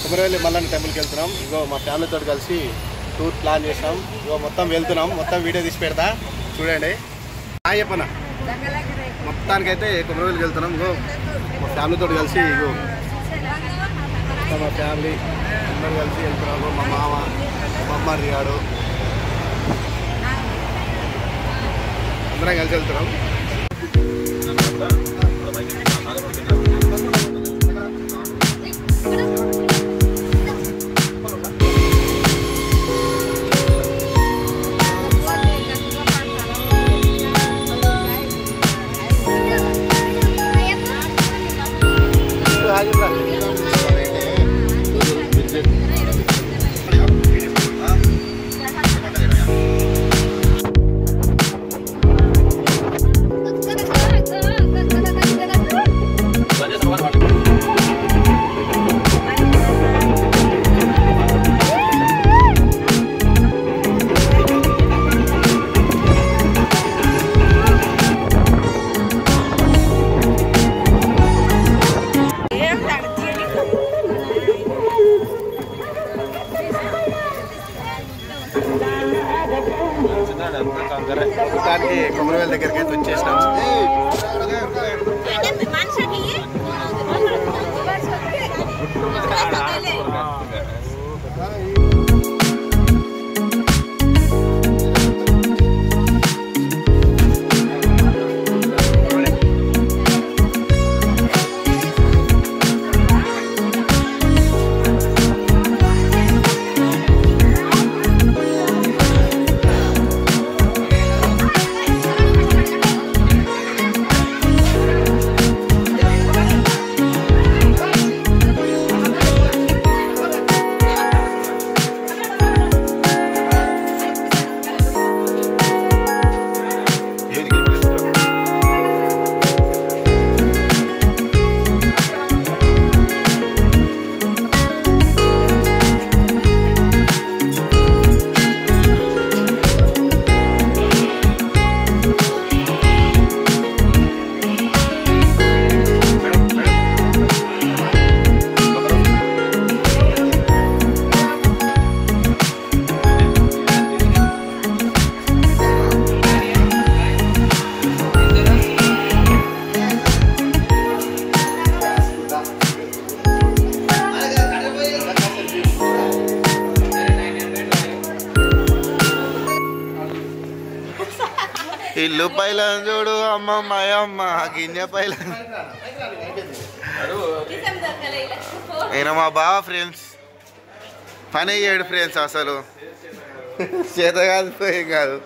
కుమరవెల్లి మల్లన్న టెంపుల్కి వెళ్తున్నాం ఇగో మా ఫ్యామిలీతో కలిసి టూర్ ప్లాన్ చేసాం ఇగో మొత్తం వెళ్తున్నాం మొత్తం వీడియో తీసి పెడతా చూడండి హాయ్ చెప్పన మొత్తానికైతే కుమరవెల్లికి వెళ్తున్నాం ఇగో మా ఫ్యామిలీతో కలిసి ఇగో మొత్తం మా ఫ్యామిలీ అందరూ కలిసి వెళ్తున్నాం ఇగో మా మామ మా అమ్మ రియాడు అందరం కలిసి వెళ్తున్నాం మొత్తానికి కుమరవేల్ దగ్గరికి అయితే వచ్చేసినాం ఇల్లు పైలం చూడు అమ్మ మాయమ్మ గిన్నె పైలం ఈయన మా బావ ఫ్రెండ్స్ పని అయ్యాడు ఫ్రెండ్స్ అసలు చేత కాదు ఏం కాదు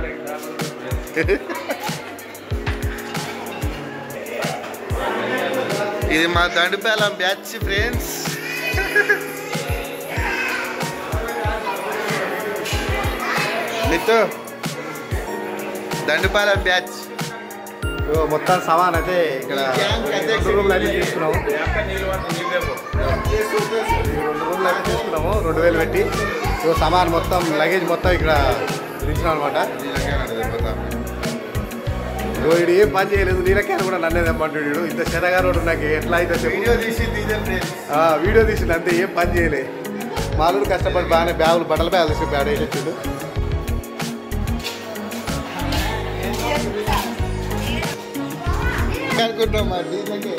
ఇది మా దండుపేలం బ్యాచ్ ఫ్రెండ్స్ మిత్తు దండుపాలెం బ్యాచ్ మొత్తం సమాన్ అయితే ఇక్కడ రెండు రూమ్లు అయితే తీసుకున్నాము ఈ రెండు రూమ్లు అయితే తీసుకున్నాము రెండు వేలు పెట్టి సో సమాన్ మొత్తం లగేజ్ మొత్తం ఇక్కడ దించినాం అనమాట వీడు ఏం పని చేయలేదు నీలకాయలు కూడా నన్నే తెమ్మంటుడు ఇంత చెరగారోడు నాకు ఎట్లా అయితే వీడియో తీసి వీడియో తీసిండు అంతే ఏం పని చేయలే మాలూరు కష్టపడి బాగానే బ్యాగులు బట్టల బ్యాగులు తీసుకుని బ్యాగ్ వేసేసిండు అనుకుంటాం మరి దీనికే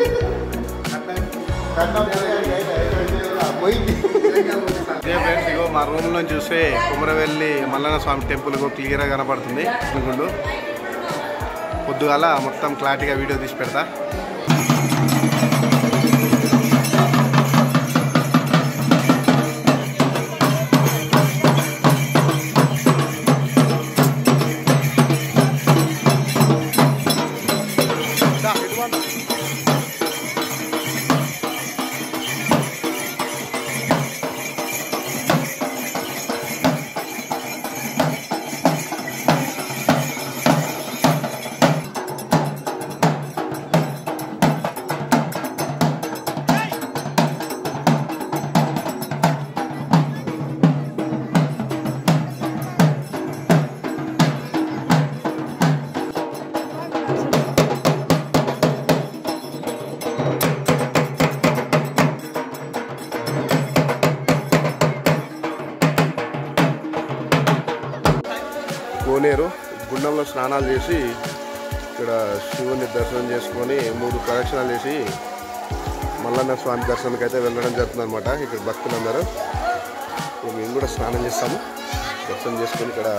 ఇదే ఫ్రెండ్స్ ఇగో మా రూమ్ నుంచి చూస్తే కుమరవెల్లి మల్లన్న స్వామి టెంపుల్ క్లియర్గా కనపడుతుంది అనుకుంటూ పొద్దుగాల మొత్తం క్లారిటీగా వీడియో తీసి పెడతా దా, ఇటు పో. తీర్థంలో స్నానాలు చేసి ఇక్కడ శివుని దర్శనం చేసుకొని మూడు ప్రదక్షిణాలు చేసి మల్లన్న స్వామి దర్శనానికి అయితే వెళ్ళడం జరుగుతుంది అనమాట ఇక్కడ భక్తులందరూ ఇప్పుడు మేము కూడా స్నానం చేస్తాము దర్శనం చేసుకొని ఇక్కడ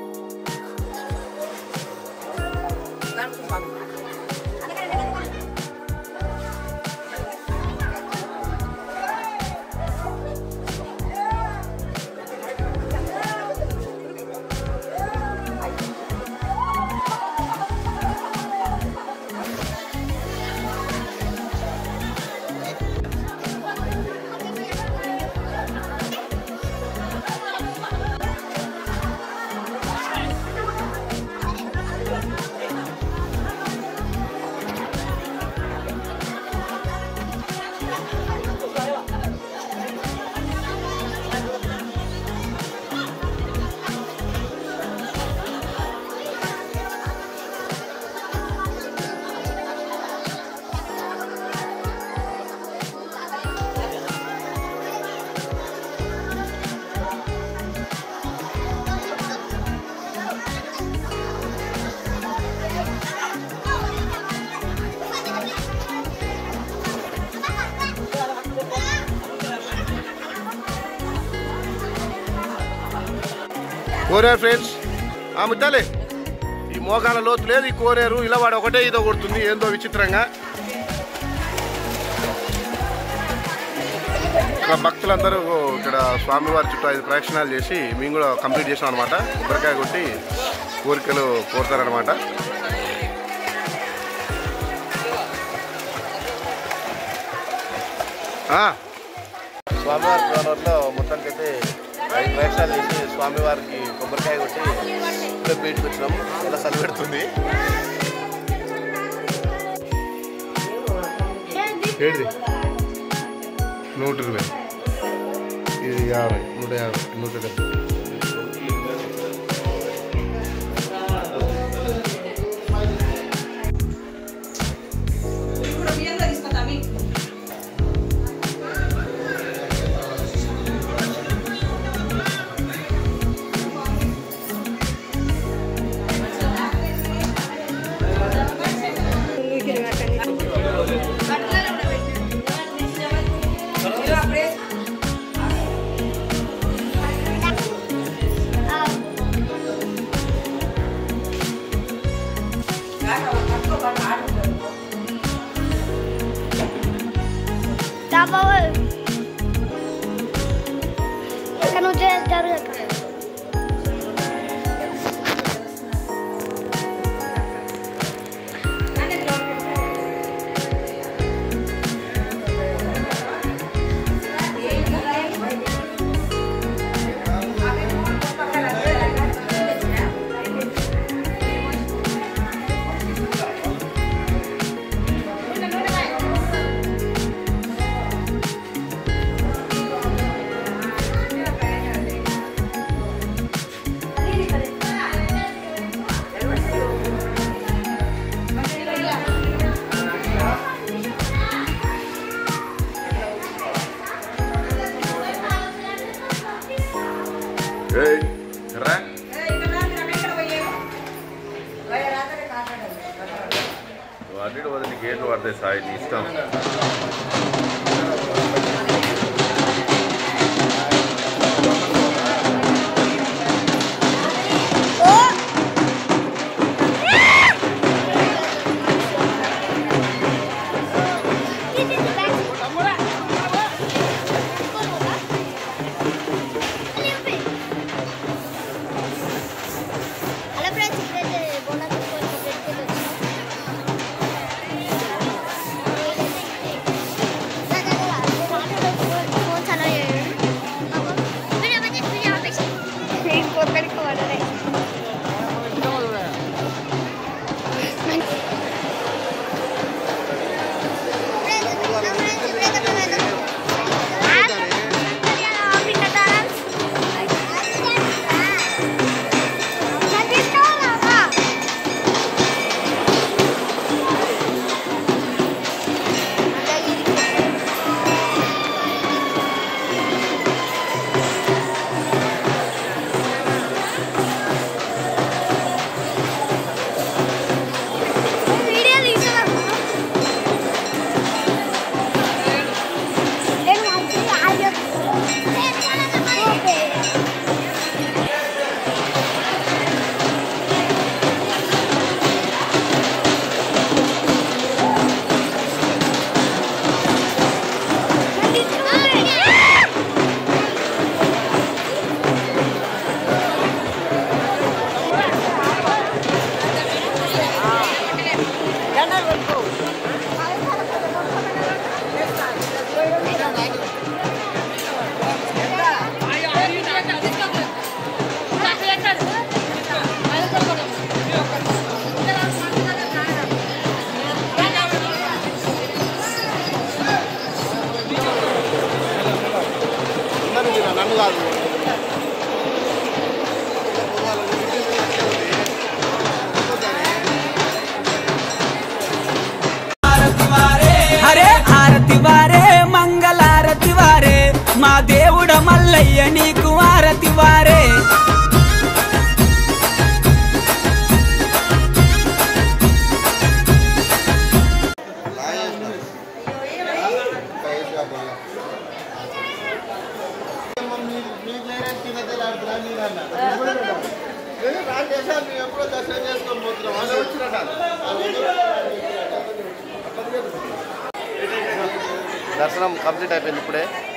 కోరారు ఫ్రెండ్స్ ఆ ముద్దాలే ఈ మోకాల లోతు లేదు ఈ కోరారు ఇలా వాడు ఒకటే ఇదో కొడుతుంది ఏందో విచిత్రంగా ఇక్కడ భక్తులందరూ ఇక్కడ స్వామివారి చుట్టూ ఐదు ప్రదక్షిణాలు చేసి మేము కూడా కంప్లీట్ చేసాం అనమాట కొబ్బరికాయ కొట్టి కోరికలు కోరుతారనమాట స్వామివారి ప్రాణంలో మొత్తానికైతే ఐదు ప్రదక్షిణాలు చేసి స్వామివారికి కొబ్బరికాయ కొట్టి ఇప్పుడే బయటకు వచ్చినాము చాలా చలి పెడుతుంది ఏడిది నూట ఇరవై ఇది యాభై నూట యాభై నూట డెబ్బై Tava. Fica no dia da cara. రా అన్నిటి వద్ద నీకు ఏంటి పడతాయి సాయి నీ ఇష్టం Hola, friends. Ikrete bola ko ko ko ko. ఏం కాదు హరే హారతి వారే మంగళారతి వారే మా దేవుడ మల్లయ్య నీకు ఆరతి వారే ఎప్పుడో దర్శనం చేసుకొని పోతున్నాం అదే వచ్చినట్ట దర్శనం కంప్లీట్ అయిపోయింది ఇప్పుడే